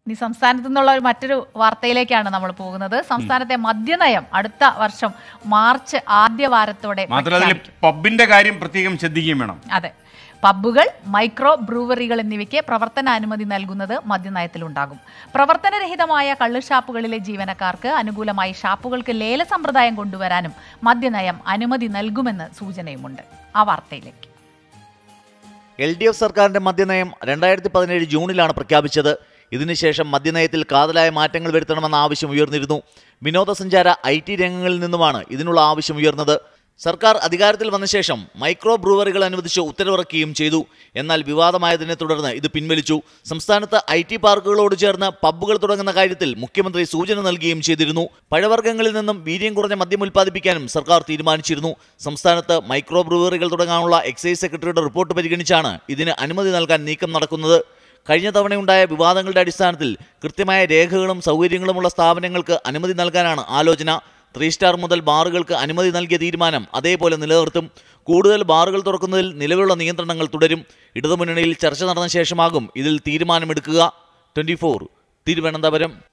ഇനി സംസ്ഥാനത്തു നിന്നുള്ള ഒരു മറ്റൊരു വാർത്തയിലേക്കാണ് നമ്മൾ പോകുന്നത് സംസ്ഥാനത്തെ മദ്യനയം അടുത്ത വർഷം മാർച്ച് ആദ്യ വാരത്തോടെ മാത്രമല്ല അതിൽ പ്രഖ്യാപിക്കും. പബ്ബിന്റെ കാര്യം പ്രത്യേകം ശ്രദ്ധിക്കുകയും വേണം അതെ പബ്ബുകൾ മൈക്രോ ബ്രൂവറികൾ എന്നിവയ്ക്ക് പ്രവർത്തനാനുമതി നൽകുന്നത് മദ്യനയത്തിലുണ്ടാകും പ്രവർത്തനരഹിതമായ കള്ളുഷാപ്പുകളിലെ ജീവനക്കാർക്ക് അനുകൂലമായി ഷാപ്പുകൾക്ക് ലേല സമ്പ്രദായം കൊണ്ടുവരാനും മദ്യനയം അനുമതി നൽകുമെന്ന് സൂചനയുമുണ്ട് ആ വാർത്തയിലേക്ക് എൽ ഡി എഫ് സർക്കാരിന്റെ മദ്യനയം രണ്ടായിരത്തി പതിനേഴ് ജൂണിലാണ് പ്രഖ്യാപിച്ചത് ഇതിനുശേഷം മദ്യനയത്തിൽ കാതലായ മാറ്റങ്ങൾ വരുത്തണമെന്ന ആവശ്യം ഉയർന്നിരുന്നു വിനോദസഞ്ചാര ഐ ടി രംഗങ്ങളിൽ നിന്നുമാണ് ഇതിനുള്ള ആവശ്യം ഉയർന്നത് സർക്കാർ അധികാരത്തിൽ വന്ന ശേഷം മൈക്രോ ബ്രൂവറികൾ അനുവദിച്ച് ഉത്തരവിറക്കുകയും ചെയ്തു എന്നാൽ വിവാദമായതിനെ തുടർന്ന് ഇത് പിൻവലിച്ചു സംസ്ഥാനത്ത് ഐ ടി പാർക്കുകളോട് ചേർന്ന് പബ്ബുകൾ തുടങ്ങുന്ന കാര്യത്തിൽ മുഖ്യമന്ത്രി സൂചന നൽകുകയും ചെയ്തിരുന്നു പഴവർഗ്ഗങ്ങളിൽ നിന്നും വീര്യം കുറഞ്ഞ മദ്യം ഉൽപ്പാദിപ്പിക്കാനും സർക്കാർ തീരുമാനിച്ചിരുന്നു സംസ്ഥാനത്ത് മൈക്രോ ബ്രൂവറികൾ തുടങ്ങാനുള്ള എക്സൈസ് സെക്രട്ടറിയുടെ റിപ്പോർട്ട് പരിഗണിച്ചാണ് ഇതിന് അനുമതി നൽകാൻ നീക്കം നടക്കുന്നത് കഴിഞ്ഞ തവണയുണ്ടായ വിവാദങ്ങളുടെ അടിസ്ഥാനത്തിൽ കൃത്യമായ രേഖകളും സൗകര്യങ്ങളുമുള്ള സ്ഥാപനങ്ങൾക്ക് അനുമതി നൽകാനാണ് ആലോചന ത്രീ സ്റ്റാർ മുതൽ ബാറുകൾക്ക് അനുമതി നൽകിയ തീരുമാനം അതേപോലെ നിലനിർത്തും കൂടുതൽ ബാറുകൾ തുറക്കുന്നതിൽ നിലവിലുള്ള നിയന്ത്രണങ്ങൾ തുടരും ഇടതുമുന്നണിയിൽ ചർച്ച നടന്ന ശേഷമാകും ഇതിൽ തീരുമാനമെടുക്കുക ട്വന്റി തിരുവനന്തപുരം